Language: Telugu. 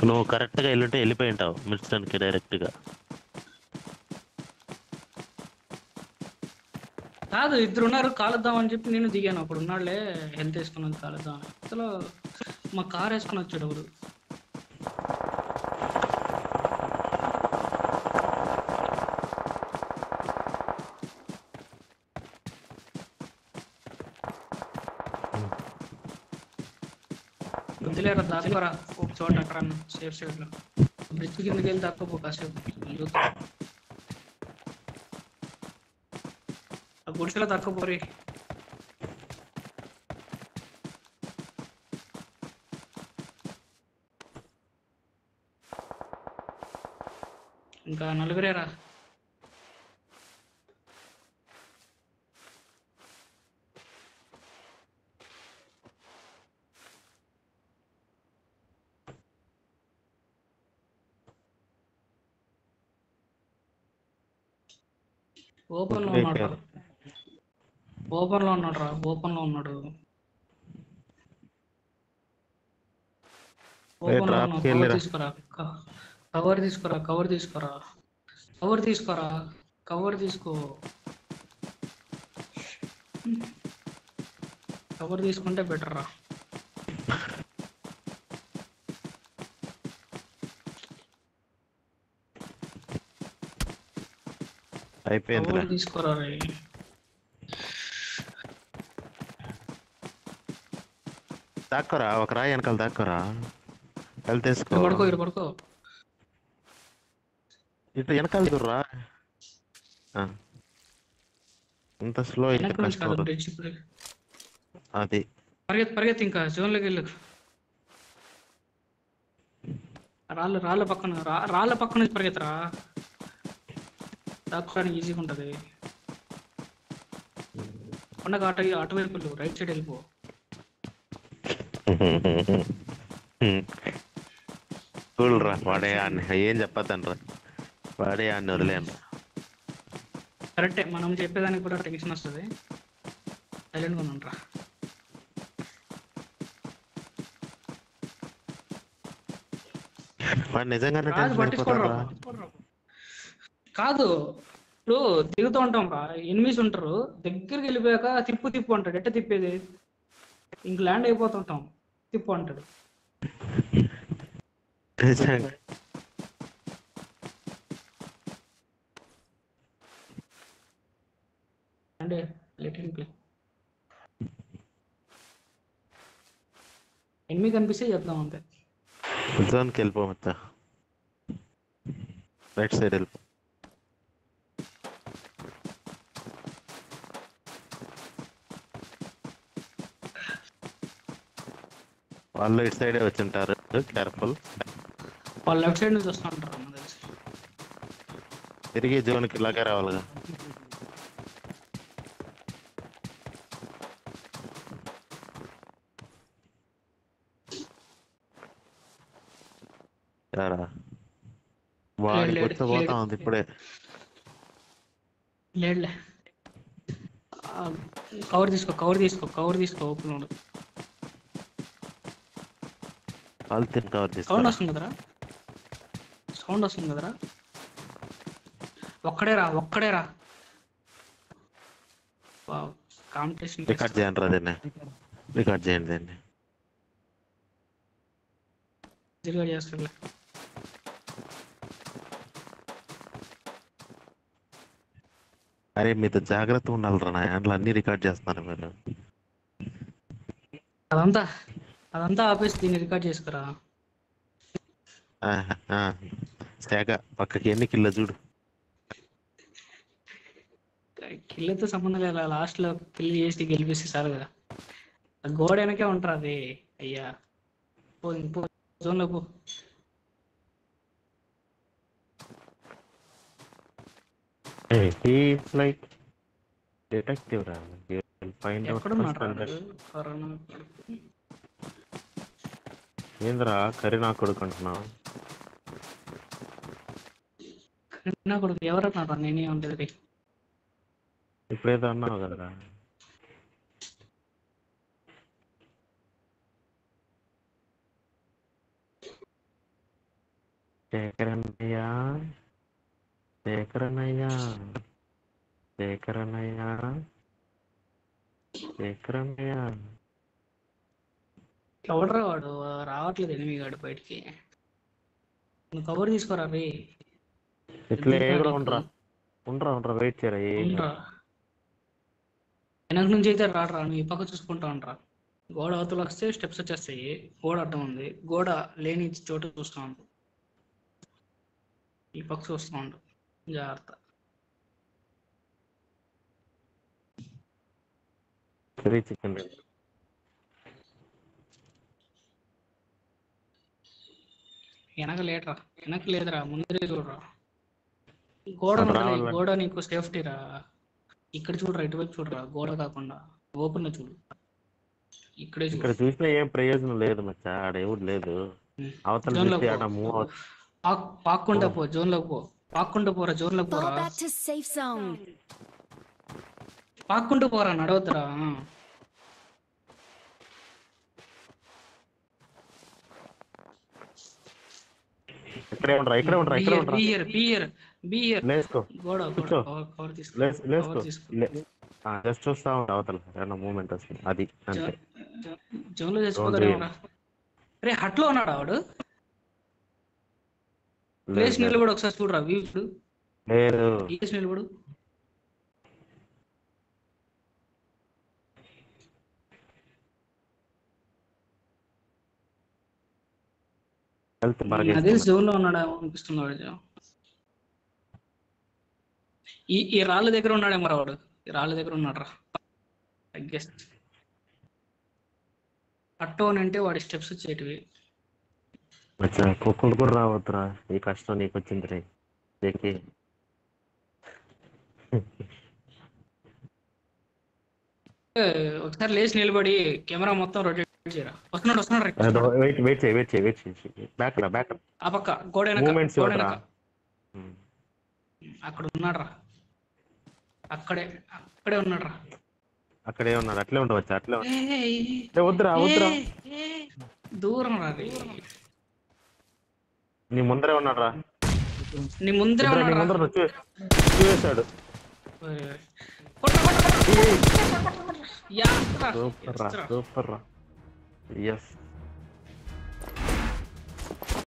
నువ్వు కరెక్ట్ గా వెళ్ళుంటే వెళ్ళిపోయి ఉంటావు మిర్స్టన్ కి డైరెక్ట్ గా కాదు ఇద్దరు ఉన్నారు కాలుద్దాం అని చెప్పి నేను దిగాను అప్పుడు ఉన్నాడులే హెల్త్ వేసుకున్నది కాలుద్దాం అని అసలు మా కార్ వేసుకుని వచ్చాడు ఎవరు వదిలేరా దాక్కోరా ఒక చోట అక్కడ సేఫ్ సైడ్ లో బ్రిడ్జ్ కిందకి వెళ్ళి దాక్కోపో కాసేపు చూద్దాం. ఆ గుడిసెలో దాక్కోపోరి ఇంకా నలుగురేరా ఓపెన్ లో ఉన్నాడు రా ఓపెన్ లో ఉన్నాడు రా ఓపెన్ లో ఉన్నాడు ఓపెన్ లో రా, ఉన్నాడు వెళ్ళిరా. కవర్ తీసుకురా క- కవర్ తీసుకురా కవర్ తీసుకురా కవర్ తీసుకురా కవర్ తీసుకో కవర్ తీసుకుంటే బెటర్ రా అయిపోయిందిలే కవర్ తీసుకురా రే దాక్కరా ఒక రాయి వెనకాల దాక్కరా వెళ్ళి తీసుకో ఇక్కడ పడుకో ఇక్కడ పడుకో ఇటు వెనకాల దిగురా ఆ. ఇంత స్లో అయితే వెనక నుంచి కష్టం కాదు బ్రిడ్జ్ ఇప్పుడు అది పరిగెత్తి పరిగెత్తి ఇంకా జోన్లోకి వెళ్ళు రాళ్ళ రాళ్ళ పక్కన రా రాళ్ళ పక్కన నుంచి పరిగెత్తరా దాక్కోడానికి ఈజీగా ఉంటుంది కొండకు అటు అటువైపు వెళ్ళు రైట్ సైడ్ వెళ్ళిపో చూడరా వాడే ఆడిని ఏం చెప్పద్దండ్రా వాడే ఆడిని వదిలేను కరెక్టే మనం చెప్పేదానికి కూడా టెన్షన్ వస్తుంది సైలెంట్గా ఉన్నాంట్రా వాడు నిజంగానే కాదు టెన్షన్ పట్టించుకోడరా అయిపోతారా పట్టించుకోడరా. కాదు ఇప్పుడు దిగుతూ ఉంటాం రా ఎనిమిస్ ఉంటారు దగ్గరికి వెళ్ళిపోయాక తిప్పు తిప్పు అంటాడు ఎట్ట తిప్పేది ఇంక ల్యాండ్ అయిపోతుంటాం తిప్పు అంటాడు నిజంగా అంటే లెట్ ఇన్ ప్లే ఎనిమిది కనిపిస్తే చెప్దాం అంతే జోన్కి వెళ్ళిపో మొత్తం రైట్ సైడ్ వెళ్ళిపో వాళ్ళు ఇటు సైడే వచ్చి ఉంటారు కేర్ఫుల్ వాళ్ళు లెఫ్ట్ సైడ్ నుంచి వస్తూ ఉంటారు నాకు తెలిసి తిరిగి జోన్కి ఇలాగే రావాలిగా యారా వాడి లేదు, కొత్త పోతా లేదు. ఉంది ఇప్పుడే లేడులే కవర్ తీసుకో కవర్ తీసుకో కవర్ తీసుకో ఓపెన్ ఉండు వాళ్ళు తిని కవర్ సౌండ్ తీసుకో వస్తుంది కదరా సౌండ్ వస్తుంది కదరా ఒక్కడే రా ఒక్కడే రా కాంపిటీషన్ రికార్డ్ చేయండి రా దీన్ని రికార్డ్ చేయండి దీన్ని రికార్డ్ చేస్తాడులే అరే మీతో జాగ్రత్త ఉండాలిరా నా హ్యాండ్లు అన్ని రికార్డ్ చేస్తున్నారు మీరు అదంతా అదంతా ఆపేసి దీన్ని రికార్డ్ చేసుకురా ఆహా, ఆ. శాఖ పక్కకి ఎన్ని కిలో చూడు కిల్లతో సంబంధం లేదు లాస్ట్ లో కిల్ చేసి గెలిపిస్తే చాలు కదా ఆ గోడ వెనకే ఉంటారు అది అయ్యా పో ఇంక పో జోన్ లో పో లైక్ డిటెక్టివ్ రా ఫైండ్ ఎక్కడున్నాడు రా వాడు? కరోనా కొడుకు. ఏంద్రా కర్రీ నా కొడుకు అంటున్నావు కరోనా కొడుకు ఎవరన్నారా నేనే ఉండేది ఇప్పుడేదో అన్నావు కదరా శేఖరన్నయ్య శేఖరన్నయ్య శేఖరన్నయ్య శేఖరన్నయ్య ఎవడరా వాడు రావట్లేదు ఎనిమిది గాడు బయటికి నువ్వు కవర్ తీసుకోరా రే ఇట్లే కూడా ఉండరా ఉండరా ఉండరా వెయిట్ చేయరా ఏం ఉండరా వెనక నుంచి అయితే రాడరా నువ్వు ఈ పక్క చూసుకుంటా ఉండరా గోడ అవతల వస్తే స్టెప్స్ వచ్చేస్తాయి గోడ అడ్డం ఉంది గోడ లేని చోటు చూస్తూ ఉండు ఈ పక్క చూస్తూ ఉండు జాగ్రత్త త్రీ చికెన్ వెనక లేటరా వెనక లేదురా ముందరే చూడరా గోడ అటు ఉందిలే, రావాలా? గోడ నీకు సేఫ్టీ రా ఇక్కడ చూడరా ఇటువైపు చూడరా గోడ కాకుండా ఓపెన్ చూడు ఇక్కడే ఇక్కడ చూడు చూసినా ఏం ప్రయోజనం లేదు మచ్చా ఆడ ఎవరు లేదు అవతల జోన్ చూసి లోకి ఆడ మూవ్ పో. పాక్- పాక్కుంటా పో జోన్ లోకి పో పాక్కుంటూ పోరా జోన్ లోకి Fall పోరా back to safe zone. పాక్కుంటూ పోరా నడవద్దురా ఇక్కడే ఉండరా ఇక్కడే ఉండరా ఇక్కడే ఉండరా బియర్ బియర్ బియర్ లేసుకో గోడ గోడ కూర్చో. కవర్ కవర్ తీసుకో లేస్- లేసుకో కవర్ తీసుకో జస్ట్ చూస్తా ఉంటా అవతల ఏమన్నా మూమెంట్ వస్తుంది అది అంతే జోన్ లో చచ్చిపోతారేమోరా రే హట్ లో ఉన్నాడు ఆవిడు ప్లేస్ లేదు, లేదు. నిలబడి ఒకసారి చూడరా వ్యూ చూడు లేదు ప్లేస్ నిలబడు హెల్త్ బాగా అదే జోన్ లో ఉన్నాడేమో అనిపిస్తుంది వాడు ఈ ఈ రాళ్ళ దగ్గర ఉన్నాడేమో రా వాడు ఈ రాళ్ళ దగ్గర ఉన్నాడు రా గెస్ అట్టో అని అంటే వాడి స్టెప్స్ వచ్చేటివి మచ్చా కుక్కలు కూడా రావద్దురా ఈ కష్టం నీకు వచ్చింది రే జేకి ఏ, ఒకసారి లేచి నిలబడి కెమెరా మొత్తం రొటేట్ చేయరా వస్తున్నాడు వస్తున్నాడు రా, అదో, వస్తున్నాడు. వెయిట్ వెయిట్ చేయి వెయిట్ చేయి వెయిట్ చేయి బ్యాక్ రా బ్యాక్ ఆ పక్క గోడ వెనక మూమెంట్స్ గోడ ఇవ్వరా వెనక అక్కడ ఉన్నాడు రా అక్కడే అక్కడే ఉన్నాడు రా అక్కడే ఉన్నాడు అట్లే ఉండవచ్చు అట్లే ఉండు. ఏయ్, ఏ, వద్దురా వద్దురా ఏయ్, ఏయ్, దూరం రా రే. నీ ముందరే ఉన్నాడు రా నీ ముందరే వద్దురా, నీ ఉన్నాడు ముందర చూ చూసాడు సూపర్ రా సూపర్ రా ఎస్